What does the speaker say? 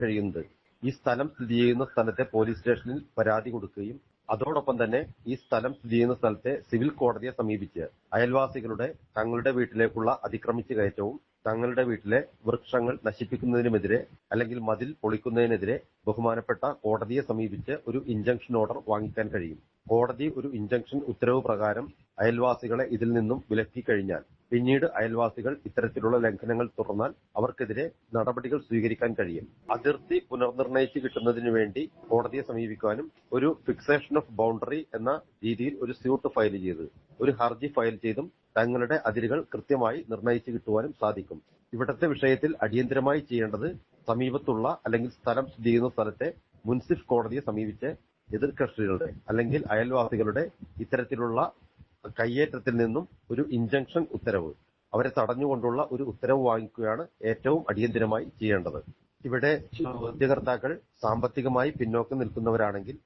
കഴിയുന്നത് ഈ സ്ഥലം സ്ഥിതി ചെയ്യുന്ന സ്ഥലത്തെ പോലീസ് സ്റ്റേഷനിൽ പരാതി കൊടുക്കുകയും അതോടൊപ്പം തന്നെ ഈ സ്ഥലം സ്ഥിതി ചെയ്യുന്ന സ്ഥലത്തെ സിവിൽ കോടതിയെ സമീപിച്ച് അയൽവാസികളുടെ തങ്ങളുടെ വീട്ടിലേക്കുള്ള അതിക്രമിച്ചു കയറ്റവും തങ്ങളുടെ വീട്ടിലെ വൃക്ഷങ്ങൾ നശിപ്പിക്കുന്നതിനുമെതിരെ അല്ലെങ്കിൽ മതിൽ പൊളിക്കുന്നതിനെതിരെ ബഹുമാനപ്പെട്ട കോടതിയെ സമീപിച്ച് ഒരു ഇഞ്ചക്ഷൻ ഓർഡർ വാങ്ങിക്കാൻ കഴിയും കോടതി ഒരു ഇഞ്ചക്ഷൻ ഉത്തരവ് പ്രകാരം അയൽവാസികളെ ഇതിൽ നിന്നും വിലക്കി കഴിഞ്ഞാൽ പിന്നീട് അയൽവാസികൾ ഇത്തരത്തിലുള്ള ലംഘനങ്ങൾ തുടർന്നാൽ അവർക്കെതിരെ നടപടികൾ സ്വീകരിക്കാൻ കഴിയും അതിർത്തി പുനർനിർണയിച്ച് കിട്ടുന്നതിന് വേണ്ടി കോടതിയെ സമീപിക്കാനും ഒരു ഫിക്സേഷൻ ഓഫ് ബൗണ്ടറി എന്ന രീതിയിൽ ഒരു സ്യൂട്ട് ഫയൽ ചെയ്ത് ഒരു ഹർജി ഫയൽ ചെയ്തും തങ്ങളുടെ അതിരുകൾ കൃത്യമായി നിർണയിച്ചു കിട്ടുവാനും സാധിക്കും ഇവിടത്തെ വിഷയത്തിൽ അടിയന്തരമായി ചെയ്യേണ്ടത് സമീപത്തുള്ള അല്ലെങ്കിൽ സ്ഥലം സ്ഥിതി ചെയ്യുന്ന സ്ഥലത്തെ മുൻസിഫ് കോടതിയെ സമീപിച്ച് എതിർ കക്ഷികളുടെ അല്ലെങ്കിൽ അയൽവാസികളുടെ ഇത്തരത്തിലുള്ള കയ്യേറ്റത്തിൽ നിന്നും ഒരു ഇഞ്ചക്ഷൻ ഉത്തരവ് അവരെ തടഞ്ഞുകൊണ്ടുള്ള ഒരു ഉത്തരവ് വാങ്ങിക്കുകയാണ് ഏറ്റവും അടിയന്തരമായി ചെയ്യേണ്ടത് ഇവിടെ ചോദ്യകർത്താക്കൾ സാമ്പത്തികമായി പിന്നോക്കം നിൽക്കുന്നവരാണെങ്കിൽ